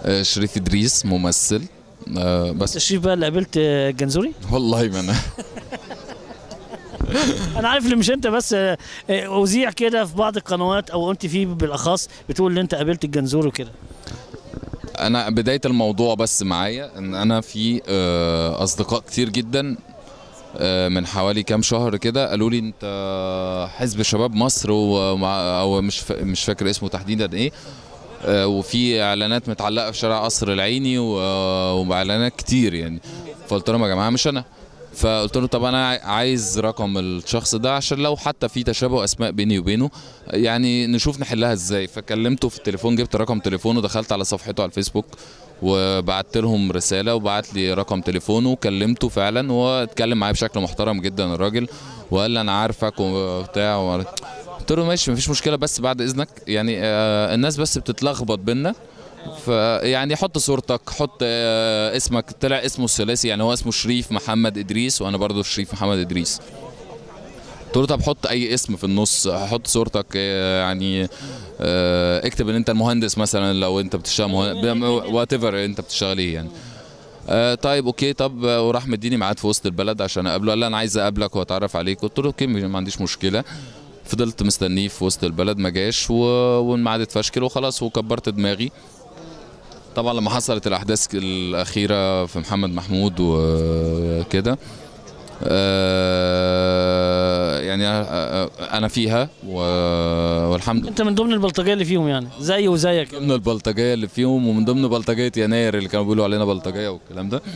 آه، شريف ادريس ممثل آه، بس التشريف بقى اللي قابلت الجنزوري والله ما انا انا عارف اللي مش انت بس آه، آه، اذيع كده في بعض القنوات او انت فيه بالاخص بتقول ان انت قابلت الجنزوري وكده انا بدايه الموضوع بس معايا ان انا في آه، اصدقاء كتير جدا آه، من حوالي كام شهر كده قالوا لي انت حزب شباب مصر ومع او مش فا- مش فاكر اسمه تحديدا ايه آه، وفي اعلانات متعلقه في شارع قصر العيني و- واعلانات كتير يعني فقلت لهم يا جماعه مش انا فقلت له طب انا عايز رقم الشخص ده عشان لو حتى في تشابه اسماء بيني وبينه يعني نشوف نحلها ازاي فكلمته في التليفون جبت رقم تليفونه دخلت على صفحته على الفيسبوك وبعت لهم رساله وبعت لي رقم تليفونه وكلمته فعلا واتكلم معايا بشكل محترم جدا الراجل وقال لي انا عارفك وبتاع و... قلت له ماشي مفيش مشكله بس بعد اذنك يعني آه الناس بس بتتلخبط بينا فيعني حط صورتك حط آه اسمك طلع اسمه الثلاثي يعني هو اسمه شريف محمد ادريس وانا برضو شريف محمد ادريس قلت له طب حط اي اسم في النص حط صورتك آه، يعني آه، اكتب ان انت المهندس مثلا لو انت بتشتغل وات ايفر انت بتشتغل ايه يعني آه طيب اوكي طب آه، وراح مديني ميعاد في وسط البلد عشان اقابله قال لي انا عايز اقابلك واتعرف عليك قلت له اوكي ما عنديش مشكله فضلت مستنيه في وسط البلد ما جاش و... والميعاد اتفشكل وخلاص وكبرت دماغي طبعا لما حصلت الاحداث الاخيره في محمد محمود وكده آه، يعني آه، انا فيها و- والحمد لله انت من ضمن البلطجيه اللي فيهم يعني زي وزيك من ضمن البلطجيه اللي فيهم ومن ضمن بلطجيه يناير اللي كانوا بيقولوا علينا بلطجيه والكلام ده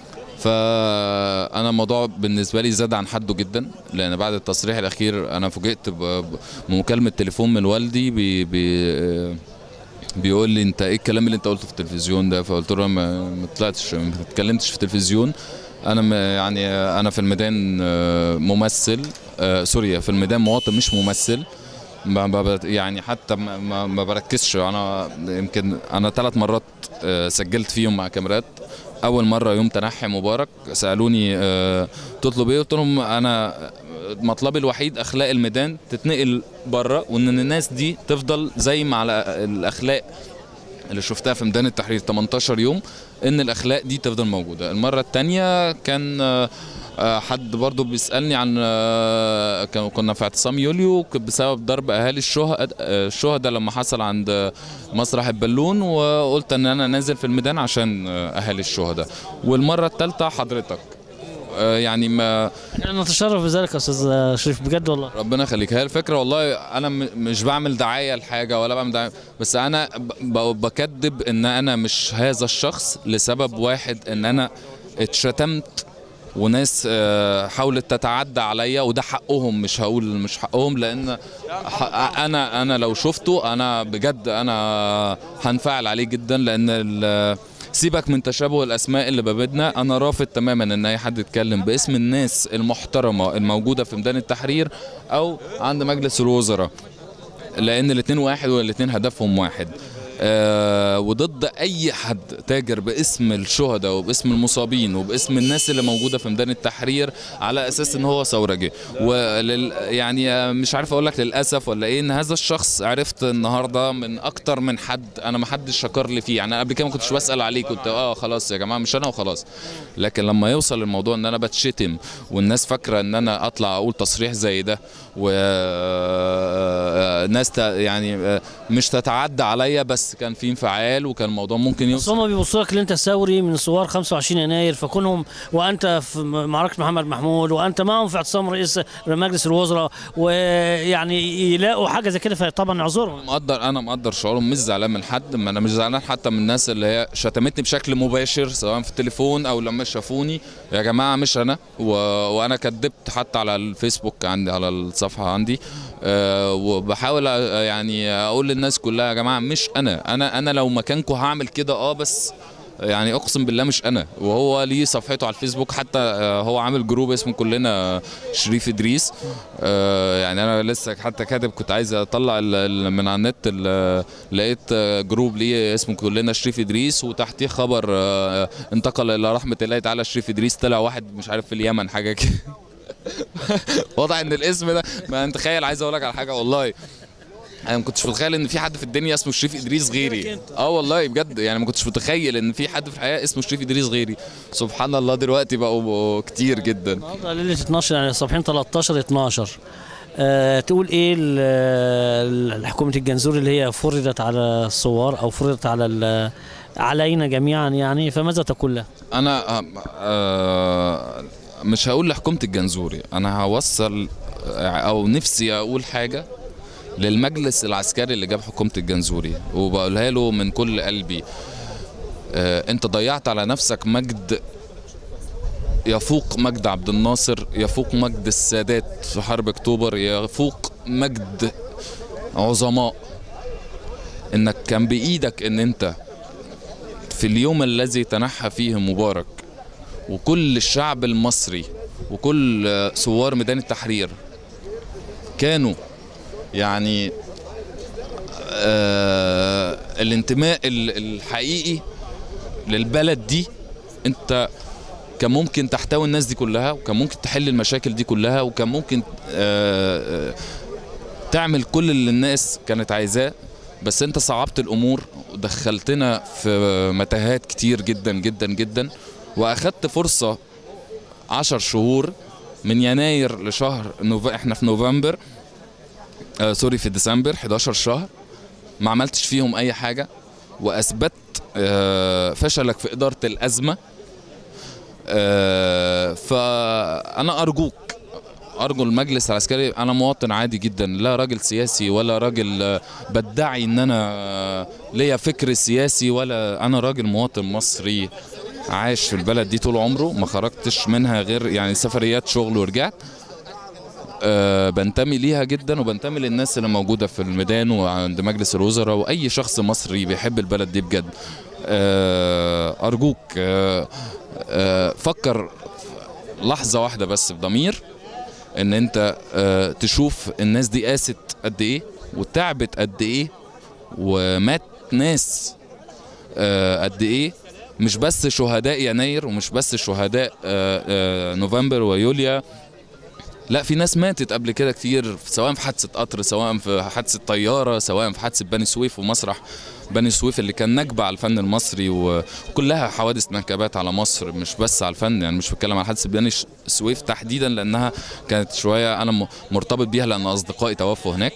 فانا الموضوع بالنسبه لي زاد عن حده جدا لان بعد التصريح الاخير انا فوجئت ب- ب- بمكالمه تليفون من والدي بي بي بيقول لي انت ايه الكلام اللي انت قلته في التلفزيون ده فقلت له أنا ما ما طلعتش ما اتكلمتش في التلفزيون انا م- يعني انا في الميدان آه، ممثل آه، سوري في الميدان مواطن مش ممثل ما ما بت- يعني حتى ما, ما, ما بركزش انا يمكن انا ثلاث مرات آه، سجلت فيهم مع كاميرات اول مره يوم تنحي مبارك سالوني آه، تطلب ايه قلت لهم انا مطلبي الوحيد اخلاق الميدان تتنقل بره وان الناس دي تفضل زي ما على الاخلاق اللي شفتها في ميدان التحرير 18 يوم ان الاخلاق دي تفضل موجوده المره الثانيه كان آه، آه، حد برضو بيسالني عن آه، كان- كنا في اعتصام يوليو ك- بسبب ضرب اهالي الشهداء آه، الشهداء لما حصل عند مسرح البالون وقلت ان انا نازل في الميدان عشان آه، اهالي الشهداء والمره الثالثه حضرتك آه، يعني ما انا نتشرف بذلك يا استاذ شريف بجد والله ربنا يخليك هي الفكره والله انا م- مش بعمل دعايه لحاجه ولا بعمل دعايه بس انا ب- ب- بكذب ان انا مش هذا الشخص لسبب واحد ان انا اتشتمت وناس آه، حاولت تتعدى عليا وده حقهم مش هقول مش حقهم لان ح- انا انا لو شفته انا بجد انا هنفعل عليه جدا لان ال- سيبك من تشابه الاسماء اللي ببدنا انا رافض تماما ان اي حد يتكلم باسم الناس المحترمه الموجوده في ميدان التحرير او عند مجلس الوزراء لان الاثنين واحد والاثنين هدفهم واحد آه وضد اي حد تاجر باسم الشهداء وباسم المصابين وباسم الناس اللي موجوده في ميدان التحرير على اساس ان هو ثورجي ولل يعني آه، مش عارف اقول لك للاسف ولا ايه ان هذا الشخص عرفت النهارده من اكتر من حد انا ما حدش شكر لي فيه يعني أنا قبل كده ما كنتش بسال عليه كنت اه خلاص يا جماعه مش انا وخلاص لكن لما يوصل الموضوع ان انا بتشتم والناس فاكره ان انا اطلع اقول تصريح زي ده وناس يعني آه، مش تتعدى عليا بس كان في انفعال وكان الموضوع ممكن بس يوصل هم بيبصوا لك ان انت ثوري من ثوار 25 يناير فكونهم وانت في معركه محمد محمود وانت معهم في اعتصام رئيس مجلس الوزراء ويعني يلاقوا حاجه زي كده فطبعا اعذرهم مقدر انا مقدر شعورهم مش زعلان من حد ما انا مش زعلان حتى من الناس اللي هي شتمتني بشكل مباشر سواء في التليفون او لما شافوني يا جماعه مش انا و... وانا كدبت حتى على الفيسبوك عندي على الصفحه عندي أه وبحاول أ- يعني اقول للناس كلها يا جماعه مش انا انا انا لو مكانكم هعمل كده اه بس يعني اقسم بالله مش انا وهو ليه صفحته على الفيسبوك حتى آه، هو عامل جروب اسمه كلنا شريف ادريس آه، يعني انا لسه حتى كاتب كنت عايز اطلع ال- ال- من على النت ال- لقيت آه، جروب ليه اسمه كلنا شريف ادريس وتحتيه خبر آه، انتقل الى رحمه الله تعالى شريف ادريس طلع واحد مش عارف في اليمن حاجه كده واضح ان الاسم ده ما انت تخيل عايز اقول لك على حاجه والله انا ما كنتش متخيل ان في حد في الدنيا اسمه شريف ادريس غيري اه والله بجد يعني ما كنتش متخيل ان في حد في الحياه اسمه شريف ادريس غيري سبحان الله دلوقتي بقوا كتير جدا النهارده ليله 12 يعني صباحين 13 12 أه تقول ايه ال- حكومه الجنزور اللي هي فرضت على الثوار او فرضت على ال- علينا جميعا يعني فماذا تقول له؟ انا آه مش هقول لحكومه الجنزوري انا هوصل او نفسي اقول حاجه للمجلس العسكري اللي جاب حكومه الجنزوري وبقولها له من كل قلبي آه انت ضيعت على نفسك مجد يفوق مجد عبد الناصر يفوق مجد السادات في حرب اكتوبر يفوق مجد عظماء انك كان بايدك ان انت في اليوم الذي تنحى فيه مبارك وكل الشعب المصري وكل آه، ثوار ميدان التحرير كانوا يعني آه الانتماء ال- الحقيقي للبلد دي انت كان ممكن تحتوي الناس دي كلها وكان ممكن تحل المشاكل دي كلها وكان ممكن آه آه، تعمل كل اللي الناس كانت عايزاه بس انت صعبت الامور ودخلتنا في متاهات كتير جدا جدا جدا واخدت فرصه عشر شهور من يناير لشهر نوف... احنا في نوفمبر آه سوري في ديسمبر 11 شهر ما عملتش فيهم اي حاجه واثبت آه فشلك في اداره الازمه آه فانا ارجوك ارجو المجلس العسكري انا مواطن عادي جدا لا راجل سياسي ولا راجل آه، بدعي ان انا آه، ليا فكر سياسي ولا انا راجل مواطن مصري عايش في البلد دي طول عمره ما خرجتش منها غير يعني سفريات شغل ورجعت أه بنتمي ليها جدا وبنتمي للناس اللي موجوده في الميدان وعند مجلس الوزراء واي شخص مصري بيحب البلد دي بجد أه ارجوك أه أه فكر لحظه واحده بس بضمير ان انت أه تشوف الناس دي قاست قد ايه وتعبت قد ايه ومات ناس أه قد ايه مش بس شهداء يناير ومش بس شهداء أه أه نوفمبر ويوليا لا في ناس ماتت قبل كده كتير سواء في حادثه قطر سواء في حادثه طياره سواء في حادثه بني سويف ومسرح بني سويف اللي كان نكبه على الفن المصري وكلها حوادث نكبات على مصر مش بس على الفن يعني مش بتكلم على حادثه بني ش- سويف تحديدا لانها كانت شويه انا م- مرتبط بيها لان اصدقائي توفوا هناك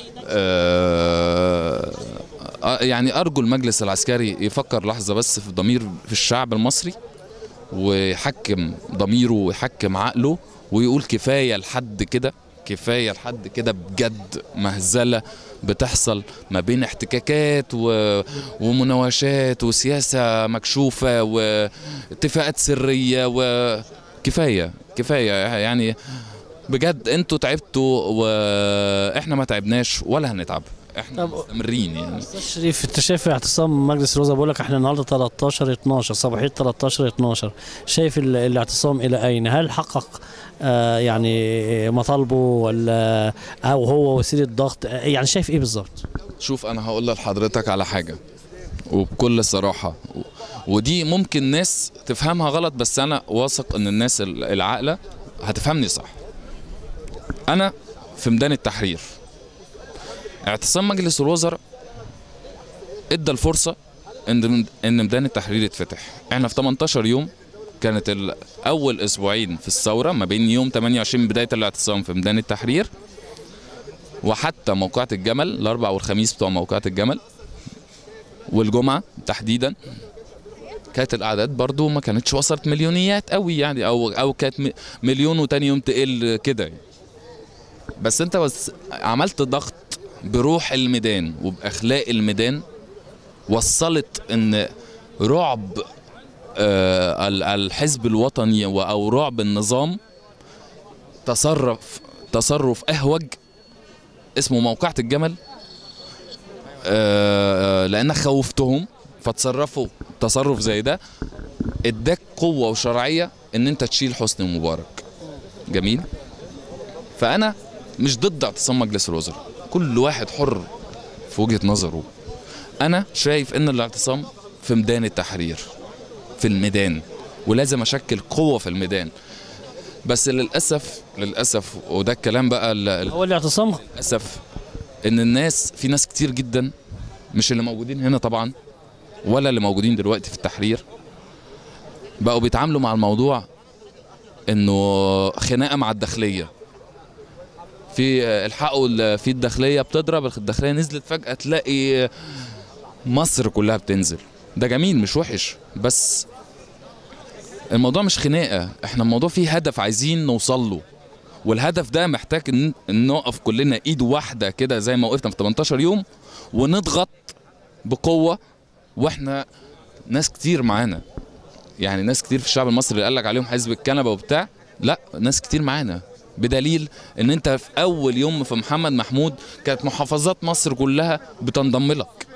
آه، آه، يعني ارجو المجلس العسكري يفكر لحظه بس في ضمير في الشعب المصري ويحكم ضميره ويحكم عقله ويقول كفايه لحد كده كفايه لحد كده بجد مهزله بتحصل ما بين احتكاكات و... ومناوشات وسياسه مكشوفه واتفاقات سريه وكفايه كفايه يعني بجد انتوا تعبتوا واحنا ما تعبناش ولا هنتعب احنا طب- مستمرين يعني استاذ شريف انت شايف اعتصام مجلس الوزراء بقول لك احنا النهارده 13 12 صباحيه 13 12 شايف ال- الاعتصام الى اين؟ هل حقق آه يعني مطالبه ولا او هو وسيله ضغط آه، يعني شايف ايه بالظبط؟ شوف انا هقول لحضرتك على حاجه وبكل صراحه و- ودي ممكن ناس تفهمها غلط بس انا واثق ان الناس ال- العاقله هتفهمني صح انا في ميدان التحرير اعتصام مجلس الوزراء ادى الفرصه ان ان ميدان التحرير يتفتح احنا في 18 يوم كانت ال- اول اسبوعين في الثوره ما بين يوم 28 بدايه الاعتصام في ميدان التحرير وحتى موقعة الجمل الاربع والخميس بتوع موقعة الجمل والجمعة تحديدا كانت الاعداد برضو ما كانتش وصلت مليونيات قوي يعني او او كانت م- مليون وتاني يوم تقل كده يعني. بس انت بس عملت ضغط بروح الميدان وباخلاق الميدان وصلت ان رعب آه، ال- الحزب الوطني و- او رعب النظام تصرف تصرف اهوج اسمه موقعة الجمل آه، لانك خوفتهم فتصرفوا تصرف زي ده اداك قوة وشرعية ان انت تشيل حسني مبارك جميل فانا مش ضد اعتصام مجلس الوزراء كل واحد حر في وجهة نظره انا شايف ان الاعتصام في ميدان التحرير في الميدان ولازم اشكل قوة في الميدان بس للاسف للاسف وده الكلام بقى ال- هو الاعتصام للاسف ان الناس في ناس كتير جدا مش اللي موجودين هنا طبعا ولا اللي موجودين دلوقتي في التحرير بقوا بيتعاملوا مع الموضوع انه خناقه مع الداخليه في الحقوا ال- في الداخليه بتضرب الداخليه نزلت فجاه تلاقي مصر كلها بتنزل ده جميل مش وحش بس الموضوع مش خناقه احنا الموضوع فيه هدف عايزين نوصل له والهدف ده محتاج ان إن نقف كلنا ايد واحده كده زي ما وقفنا في 18 يوم ونضغط بقوه واحنا ناس كتير معانا يعني ناس كتير في الشعب المصري اللي قال لك عليهم حزب الكنبه وبتاع لا ناس كتير معانا بدليل ان انت في اول يوم في محمد محمود كانت محافظات مصر كلها بتنضم لك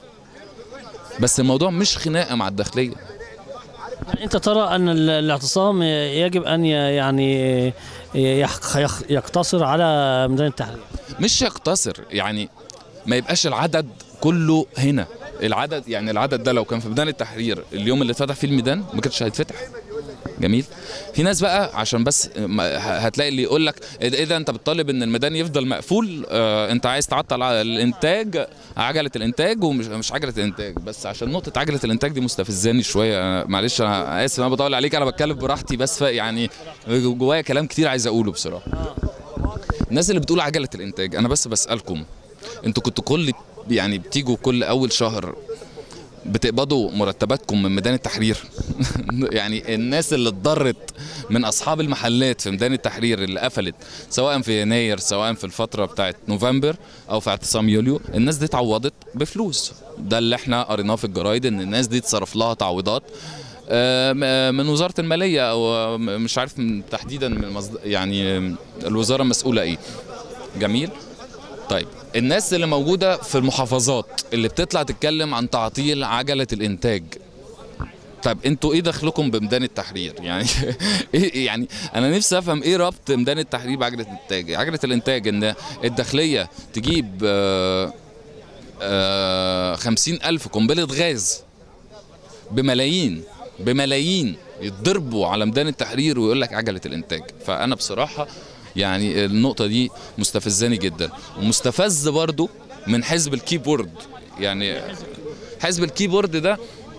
بس الموضوع مش خناقه مع الداخليه يعني انت ترى ان ال- الاعتصام يجب ان ي- يعني يح- يخ- يقتصر على ميدان التحرير مش يقتصر يعني ما يبقاش العدد كله هنا العدد يعني العدد ده لو كان في ميدان التحرير اليوم اللي اتفتح فيه الميدان ما كانش هيتفتح جميل في ناس بقى عشان بس ما- ه- هتلاقي اللي يقول لك ايه ده انت بتطالب ان الميدان يفضل مقفول اه انت عايز تعطل على الانتاج عجله الانتاج ومش مش عجله الانتاج بس عشان نقطه عجله الانتاج دي مستفزاني شويه أنا معلش انا اسف انا بطول عليك انا بتكلم براحتي بس ف- يعني جوايا كلام كتير عايز اقوله بصراحه الناس اللي بتقول عجله الانتاج انا بس بسالكم انتوا كنتوا كل يعني بتيجوا كل اول شهر بتقبضوا مرتباتكم من ميدان التحرير يعني الناس اللي اتضرت من اصحاب المحلات في ميدان التحرير اللي قفلت سواء في يناير سواء في الفتره بتاعت نوفمبر او في اعتصام يوليو الناس دي اتعوضت بفلوس ده اللي احنا قريناه في الجرايد ان الناس دي اتصرف لها تعويضات آه، م- من وزاره الماليه او م- مش عارف من- تحديدا من مصد... يعني آم، الوزاره المسؤوله ايه جميل طيب الناس اللي موجوده في المحافظات اللي بتطلع تتكلم عن تعطيل عجله الانتاج طب انتوا ايه دخلكم بميدان التحرير يعني ايه يعني انا نفسي افهم ايه ربط ميدان التحرير بعجله الانتاج عجله الانتاج ان الداخليه تجيب آه آه خمسين الف قنبله غاز بملايين بملايين يتضربوا على ميدان التحرير ويقول لك عجله الانتاج فانا بصراحه يعني النقطه دي مستفزاني جدا ومستفز برضو من حزب الكيبورد يعني حزب الكيبورد ده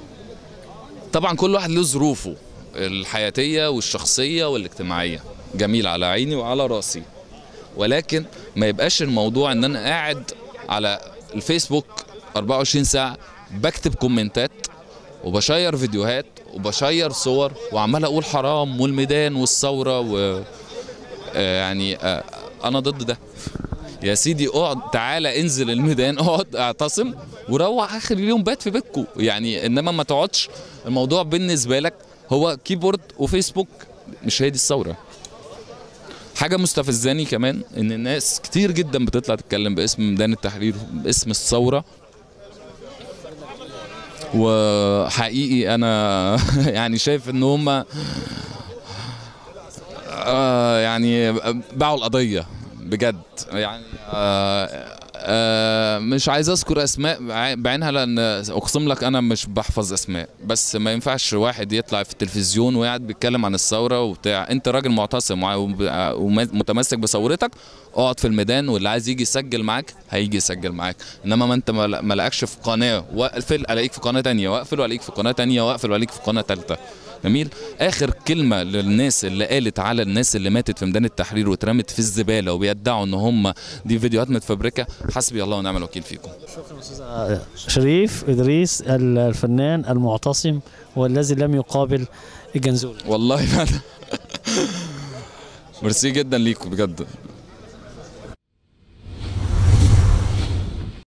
طبعا كل واحد له ظروفه الحياتيه والشخصيه والاجتماعيه جميل على عيني وعلى راسي ولكن ما يبقاش الموضوع ان انا قاعد على الفيسبوك 24 ساعه بكتب كومنتات وبشير فيديوهات وبشير صور وعمال اقول حرام والميدان والثوره و آه يعني آه انا ضد ده يا سيدي اقعد تعالى انزل الميدان اقعد اعتصم وروح اخر اليوم بات في بيتكو يعني انما ما تقعدش الموضوع بالنسبه لك هو كيبورد وفيسبوك مش هي دي الثوره حاجه مستفزاني كمان ان الناس كتير جدا بتطلع تتكلم باسم ميدان التحرير باسم الثوره وحقيقي انا يعني شايف ان هم آه يعني باعوا القضيه بجد يعني آه آه مش عايز اذكر اسماء بعينها لان اقسم لك انا مش بحفظ اسماء بس ما ينفعش واحد يطلع في التلفزيون وقاعد بيتكلم عن الثوره وبتاع انت راجل معتصم وع- ومتمسك بثورتك اقعد في الميدان واللي عايز يجي يسجل معاك هيجي يسجل معاك انما ما انت ما ما لاقكش في قناه واقفل الاقيك في قناه تانية واقفل والاقيك في قناه تانية واقفل والاقيك في قناه ثالثه جميل اخر كلمه للناس اللي قالت على الناس اللي ماتت في ميدان التحرير واترمت في الزباله وبيدعوا ان هم دي فيديوهات متفبركه حسبي الله ونعم الوكيل فيكم شريف ادريس الفنان المعتصم والذي لم يقابل الجنزوري والله فعلا ميرسي جدا ليكم بجد